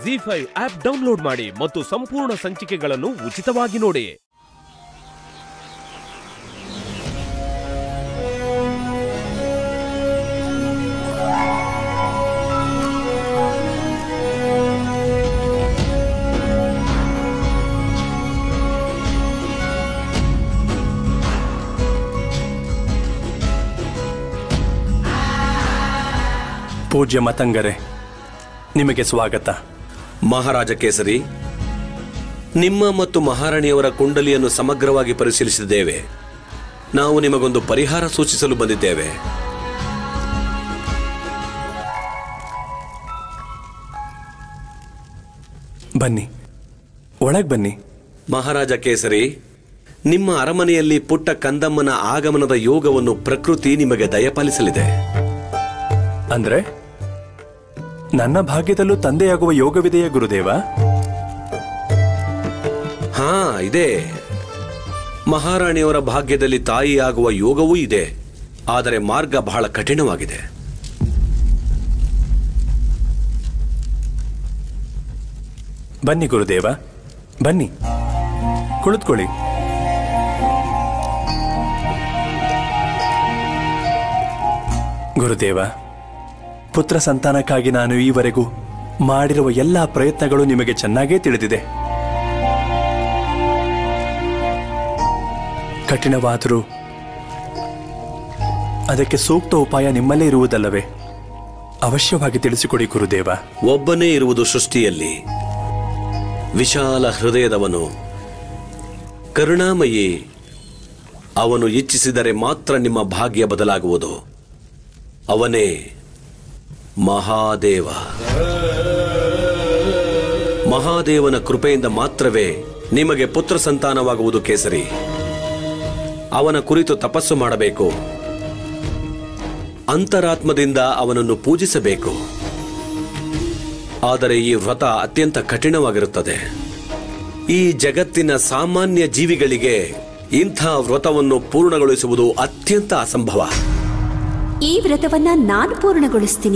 G five app download ಮಾಡಿ ಮತ್ತು ಸಂಪೂರ್ಣ ಸಂಚಿಕೆಗಳನ್ನು ಉಚಿತವಾಗಿ ನೋಡಿ ಪೂಜ್ಯ ಮತಂಗರೆ ನಿಮಗೆ ಸ್ವಾಗತ ಮಹಾರಾಜ ಕೇಸರಿ ನಿಮ್ಮ ಮತ್ತು ಮಹಾರಾಣಿಯವರ ಕುಂಡಲಿಯನ್ನು ಸಮಗ್ರವಾಗಿ ಪರಿಶೀಲಿಸಿದ್ದೇವೆ ನಾವು ನಿಮಗೊಂದು ಪರಿಹಾರ ಸೂಚಿಸಲು ಬಂದಿದ್ದೇವೆ ಬನ್ನಿ ಒಳಗೆ ಬನ್ನಿ ಮಹಾರಾಜ ಕೇಸರಿ ನಿಮ್ಮ ಅರಮನೆಯಲ್ಲಿ ಪುಟ್ಟ ಕಂದಮ್ಮನ ಆಗಮನದ ಯೋಗವನ್ನು ಪ್ರಕೃತಿ ನಿಮಗೆ ದಯಪಾಲಿಸಲಿದೆ ಅಂದ್ರೆ ನನ್ನ ಭಾಗ್ಯದಲ್ಲೂ ತಂದೆಯಾಗುವ ಯೋಗವಿದೆಯೇ ಗುರುದೇವ ಹಾ ಇದೆ ಮಹಾರಾಣಿಯವರ ಭಾಗ್ಯದಲ್ಲಿ ತಾಯಿಯಾಗುವ ಯೋಗವೂ ಇದೆ ಆದರೆ ಮಾರ್ಗ ಬಹಳ ಕಠಿಣವಾಗಿದೆ ಬನ್ನಿ ಗುರುದೇವ ಬನ್ನಿ ಕುಳಿತುಕೊಳ್ಳಿ ಗುರುದೇವ ಪುತ್ರ ಸಂತಾನಕ್ಕಾಗಿ ನಾನು ಈವರೆಗೂ ಮಾಡಿರುವ ಎಲ್ಲ ಪ್ರಯತ್ನಗಳು ನಿಮಗೆ ಚೆನ್ನಾಗೇ ತಿಳಿದಿದೆ ಕಠಿಣವಾದರೂ ಅದಕ್ಕೆ ಸೂಕ್ತ ಉಪಾಯ ನಿಮ್ಮಲ್ಲೇ ಇರುವುದಲ್ಲವೇ ಅವಶ್ಯವಾಗಿ ತಿಳಿಸಿಕೊಡಿ ಗುರುದೇವ ಒಬ್ಬನೇ ಇರುವುದು ಸೃಷ್ಟಿಯಲ್ಲಿ ವಿಶಾಲ ಹೃದಯದವನು ಕರುಣಾಮಯಿ ಅವನು ಇಚ್ಛಿಸಿದರೆ ಮಾತ್ರ ನಿಮ್ಮ ಭಾಗ್ಯ ಬದಲಾಗುವುದು ಅವನೇ ಮಹಾದೇವ ಮಹಾದೇವನ ಕೃಪೆಯಿಂದ ಮಾತ್ರವೇ ನಿಮಗೆ ಪುತ್ರ ಸಂತಾನವಾಗುವುದು ಕೇಸರಿ ಅವನ ಕುರಿತು ತಪಸ್ಸು ಮಾಡಬೇಕು ಅಂತರಾತ್ಮದಿಂದ ಅವನನ್ನು ಪೂಜಿಸಬೇಕು ಆದರೆ ಈ ವ್ರತ ಅತ್ಯಂತ ಕಠಿಣವಾಗಿರುತ್ತದೆ ಈ ಜಗತ್ತಿನ ಸಾಮಾನ್ಯ ಜೀವಿಗಳಿಗೆ ಇಂಥ ವ್ರತವನ್ನು ಪೂರ್ಣಗೊಳಿಸುವುದು ಅತ್ಯಂತ ಅಸಂಭವ ಈ ವ್ರತವನ್ನ ನಾನು ಪೂರ್ಣಗೊಳಿಸ್ತೀನಿ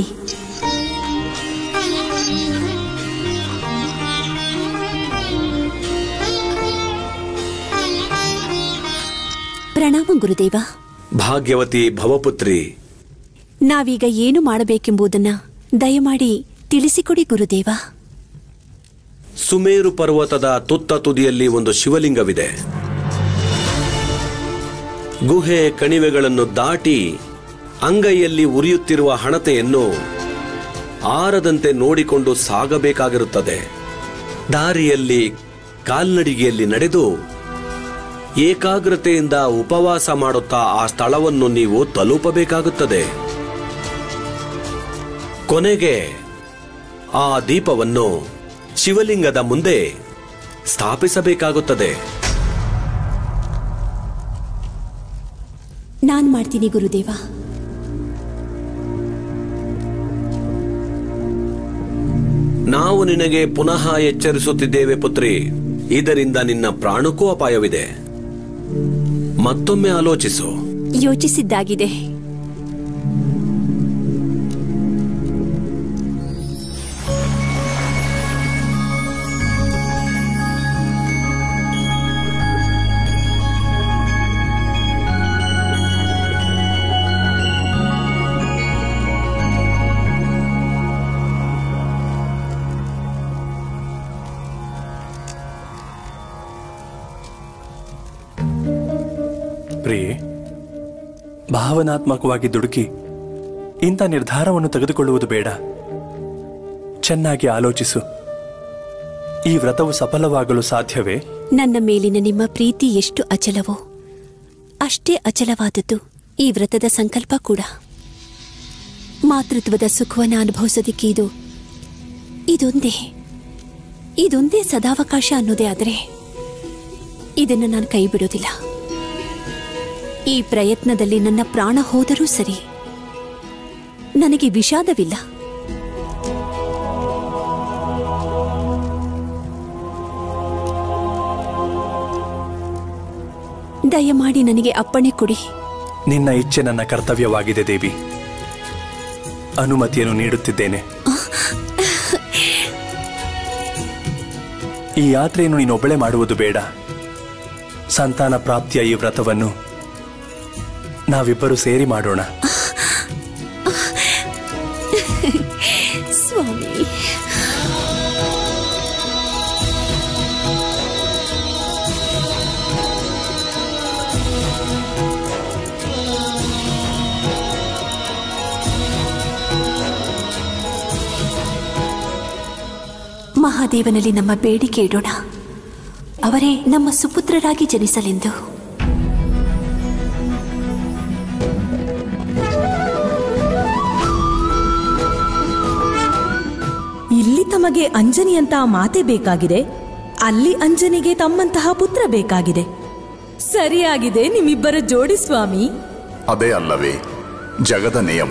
ಪ್ರಣಾಮ ಗುರುದೇವ ಭಾಗ್ಯವತಿ ಭವಪುತ್ರಿ ನಾವೀಗ ಏನು ಮಾಡಬೇಕೆಂಬುದನ್ನ ದಯಮಾಡಿ ತಿಳಿಸಿಕೊಡಿ ಗುರುದೇವ ಸುಮೇರು ಪರ್ವತದ ತುತ್ತ ತುದಿಯಲ್ಲಿ ಒಂದು ಶಿವಲಿಂಗವಿದೆ ಗುಹೆ ಕಣಿವೆಗಳನ್ನು ದಾಟಿ ಅಂಗೈಯಲ್ಲಿ ಉರಿಯುತ್ತಿರುವ ಹಣತೆಯನ್ನು ಆರದಂತೆ ನೋಡಿಕೊಂಡು ಸಾಗಬೇಕಾಗಿರುತ್ತದೆ ದಾರಿಯಲ್ಲಿ ಕಾಲ್ನಡಿಗೆಯಲ್ಲಿ ನಡೆದು ಏಕಾಗ್ರತೆಯಿಂದ ಉಪವಾಸ ಮಾಡುತ್ತಾ ಆ ಸ್ಥಳವನ್ನು ನೀವು ತಲುಪಬೇಕಾಗುತ್ತದೆ ಕೊನೆಗೆ ಆ ದೀಪವನ್ನು ಶಿವಲಿಂಗದ ಮುಂದೆ ಸ್ಥಾಪಿಸಬೇಕಾಗುತ್ತದೆ ನಾನ್ ಮಾಡ್ತೀನಿ ಗುರುದೇವ ನಾವು ನಿನಗೆ ಪುನಃ ಎಚ್ಚರಿಸುತ್ತಿದ್ದೇವೆ ಪುತ್ರಿ ಇದರಿಂದ ನಿನ್ನ ಪ್ರಾಣಕ್ಕೂ ಅಪಾಯವಿದೆ ಮತ್ತೊಮ್ಮೆ ಆಲೋಚಿಸು ಯೋಚಿಸಿದ್ದಾಗಿದೆ ಪ್ರಿಯೆ ಭಾವನಾತ್ಮಕವಾಗಿ ದುಡುಕಿ ಇಂಥ ನಿರ್ಧಾರವನ್ನು ತೆಗೆದುಕೊಳ್ಳುವುದು ಬೇಡ ಚೆನ್ನಾಗಿ ಆಲೋಚಿಸು ಈ ವ್ರತವು ಸಫಲವಾಗಲು ಸಾಧ್ಯವೇ ನನ್ನ ಮೇಲಿನ ನಿಮ್ಮ ಪ್ರೀತಿ ಎಷ್ಟು ಅಚಲವೋ ಅಷ್ಟೇ ಅಚಲವಾದದ್ದು ಈ ವ್ರತದ ಸಂಕಲ್ಪ ಕೂಡ ಮಾತೃತ್ವದ ಸುಖವನ್ನು ಅನುಭವಿಸೋದಕ್ಕೆ ಇದು ಇದೊಂದೇ ಇದೊಂದೇ ಸದಾವಕಾಶ ಅನ್ನೋದೇ ಆದರೆ ಇದನ್ನು ನಾನು ಕೈ ಬಿಡೋದಿಲ್ಲ ಈ ಪ್ರಯತ್ನದಲ್ಲಿ ನನ್ನ ಪ್ರಾಣ ಹೋದರೂ ಸರಿ ನನಗೆ ವಿಷಾದವಿಲ್ಲ ದಯಮಾಡಿ ನನಗೆ ಅಪ್ಪಣೆ ಕೊಡಿ ನಿನ್ನ ಇಚ್ಛೆ ನನ್ನ ಕರ್ತವ್ಯವಾಗಿದೆ ದೇವಿ ಅನುಮತಿಯನ್ನು ನೀಡುತ್ತಿದ್ದೇನೆ ಈ ಯಾತ್ರೆಯನ್ನು ನೀನೊಬ್ಬಳೇ ಮಾಡುವುದು ಬೇಡ ಸಂತಾನ ಪ್ರಾಪ್ತಿಯ ಈ ವ್ರತವನ್ನು ನಾವಿಬ್ಬರು ಸೇರಿ ಮಾಡೋಣ ಸ್ವಾಮಿ ಮಹಾದೇವನಲ್ಲಿ ನಮ್ಮ ಬೇಡಿಕೆ ಇಡೋಣ ಅವರೇ ನಮ್ಮ ಸುಪುತ್ರರಾಗಿ ಜನಿಸಲೆಂದು ಇಲ್ಲಿ ತಮಗೆ ಅಂಜನಿ ಅಂತ ಮಾತೆ ಬೇಕಾಗಿದೆ ಅಲ್ಲಿ ಅಂಜನಿಗೆ ತಮ್ಮಂತಹ ಪುತ್ರ ಬೇಕಾಗಿದೆ ಸರಿಯಾಗಿದೆ ನಿಮ್ಮಿಬ್ಬರ ಜೋಡಿ ಸ್ವಾಮಿ ಅದೇ ಅಲ್ಲವೇ ಜಗದ ನಿಯಮ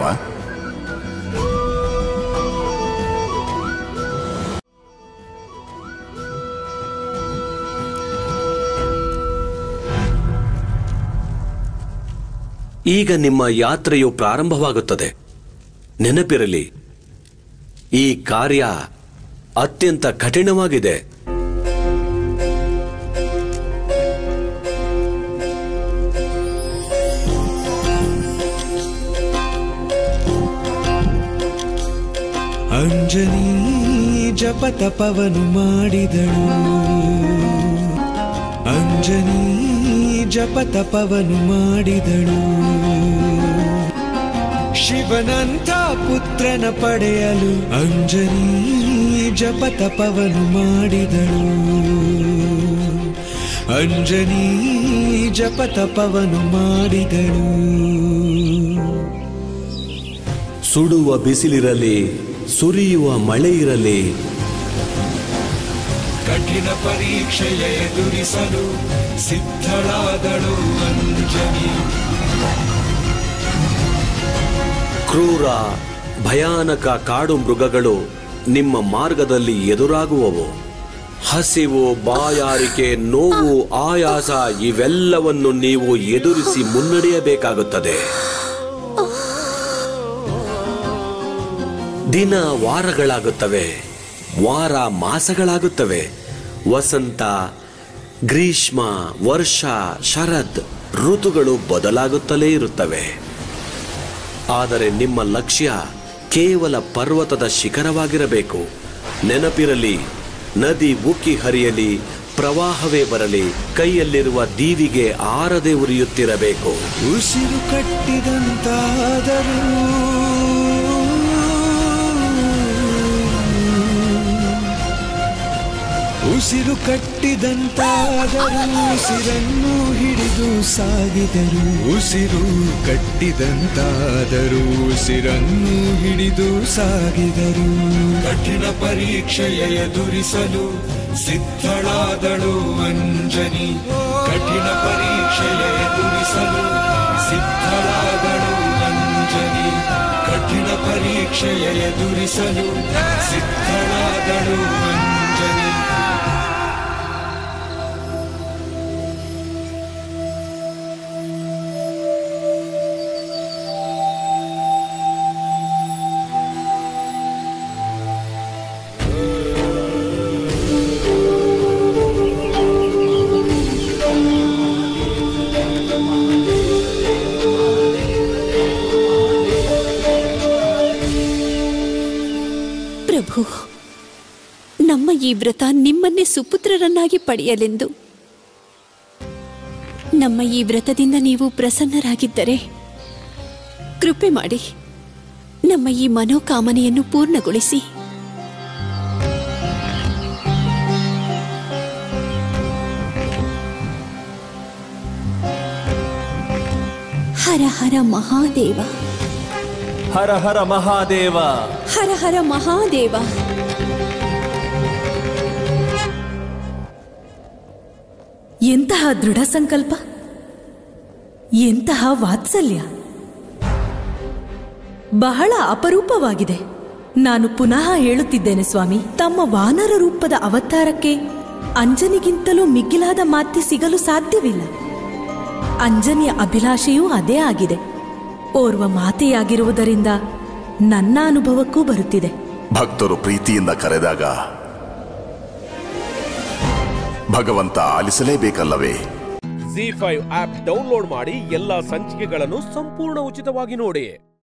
ಈಗ ನಿಮ್ಮ ಯಾತ್ರೆಯು ಪ್ರಾರಂಭವಾಗುತ್ತದೆ ನೆನಪಿರಲಿ ಈ ಕಾರ್ಯ ಅತ್ಯಂತ ಕಠಿಣವಾಗಿದೆ ಅಂಜನಿ ಜಪ ತಪವನು ಮಾಡಿದಳು ಅಂಜನಿ ಜಪ ತಪವನು ಮಾಡಿದಳು ಶಿವನಂಥ ಪುತ್ರನ ಪಡೆಯಲು ಅಂಜನಿ ಜಪ ತಪವನು ಮಾಡಿದಳು ಅಂಜನಿ ಜಪ ತಪವನು ಮಾಡಿದಳು ಸುಡುವ ಬಿಸಿಲಿರಲಿ ಸುರಿಯುವ ಮಳೆ ಇರಲಿ ಕಠಿಣ ಪರೀಕ್ಷೆಯ ಎದುರಿಸಲು ಸಿದ್ಧಳಾದಳು ಅಂಜನಿ ಕ್ರೂರ ಭಯಾನಕ ಕಾಡು ಮೃಗಗಳು ನಿಮ್ಮ ಮಾರ್ಗದಲ್ಲಿ ಎದುರಾಗುವವು ಹಸಿವು ಬಾಯಾರಿಕೆ ನೋವು ಆಯಾಸ ಇವೆಲ್ಲವನ್ನು ನೀವು ಎದುರಿಸಿ ಮುನ್ನಡೆಯಬೇಕಾಗುತ್ತದೆ ದಿನ ವಾರಗಳಾಗುತ್ತವೆ ವಾರ ಮಾಸಗಳಾಗುತ್ತವೆ ವಸಂತ ಗ್ರೀಷ್ಮ ವರ್ಷ ಶರದ್ ಋತುಗಳು ಬದಲಾಗುತ್ತಲೇ ಇರುತ್ತವೆ ಆದರೆ ನಿಮ್ಮ ಲಕ್ಷ್ಯ ಕೇವಲ ಪರ್ವತದ ಶಿಖರವಾಗಿರಬೇಕು ನೆನಪಿರಲಿ ನದಿ ಉಕ್ಕಿ ಹರಿಯಲಿ ಪ್ರವಾಹವೇ ಬರಲಿ ಕೈಯಲ್ಲಿರುವ ದೀವಿಗೆ ಆರದೆ ಉರಿಯುತ್ತಿರಬೇಕು ಉಸಿರು ಕಟ್ಟಿದಂತಾದರೂ ಉಸಿರು ಕಟ್ಟಿದಂತಾದರೂ ಉಸಿರನ್ನು ಹಿಡಿದು ಸಾಗಿದರು ಉಸಿರು ಕಟ್ಟಿದಂತಾದರೂ ಉಸಿರನ್ನು ಹಿಡಿದು ಸಾಗಿದರು ಕಠಿಣ ಪರೀಕ್ಷೆಯ ಎದುರಿಸಲು ಸಿದ್ಧಳಾದಳು ಅಂಜನಿ ಕಠಿಣ ಪರೀಕ್ಷೆಯ ಎದುರಿಸಲು ಸಿದ್ಧಳಾದಳು ಅಂಜನಿ ಕಠಿಣ ಪರೀಕ್ಷೆಯ ಎದುರಿಸಲು ಸಿದ್ಧಳಾದಳು ಅಂಜನಿ ಪ್ರಭು ನಮ್ಮ ಈ ವ್ರತ ನಿಮ್ಮನ್ನೇ ಸುಪುತ್ರರನ್ನಾಗಿ ಪಡೆಯಲೆಂದು ನಮ್ಮ ಈ ವ್ರತದಿಂದ ನೀವು ಪ್ರಸನ್ನರಾಗಿದ್ದರೆ ಕೃಪೆ ಮಾಡಿ ನಮ್ಮ ಈ ಮನೋಕಾಮನೆಯನ್ನು ಪೂರ್ಣಗೊಳಿಸಿ ಹರ ಹರ ಮಹಾದೇವ ಹರ ಹರ ಮಹಾದೇವ ಹರ ಹರ ಮಹಾದೇವ ಎಂತಹ ದೃಢ ಸಂಕಲ್ಪ ಎಂತಹ ವಾತ್ಸಲ್ಯ ಬಹಳ ಅಪರೂಪವಾಗಿದೆ ನಾನು ಪುನಃ ಹೇಳುತ್ತಿದ್ದೇನೆ ಸ್ವಾಮಿ ತಮ್ಮ ವಾನರ ರೂಪದ ಅವತಾರಕ್ಕೆ ಅಂಜನಿಗಿಂತಲೂ ಮಿಗಿಲಾದ ಮಾತೆ ಸಿಗಲು ಸಾಧ್ಯವಿಲ್ಲ ಅಂಜನಿಯ ಅಭಿಲಾಷೆಯೂ ಅದೇ ಆಗಿದೆ ಓರ್ವ ಮಾತೆಯಾಗಿರುವುದರಿಂದ ನನ್ನ ಅನುಭವಕ್ಕೂ ಬರುತ್ತಿದೆ ಭಕ್ತರು ಪ್ರೀತಿಯಿಂದ ಕರೆದಾಗ ಭಗವಂತ ಆಲಿಸಲೇಬೇಕಲ್ಲವೇ ಜಿ ಫೈವ್ ಆಪ್ ಡೌನ್ಲೋಡ್ ಮಾಡಿ ಎಲ್ಲಾ ಸಂಚಿಕೆಗಳನ್ನು ಸಂಪೂರ್ಣ ಉಚಿತವಾಗಿ ನೋಡಿ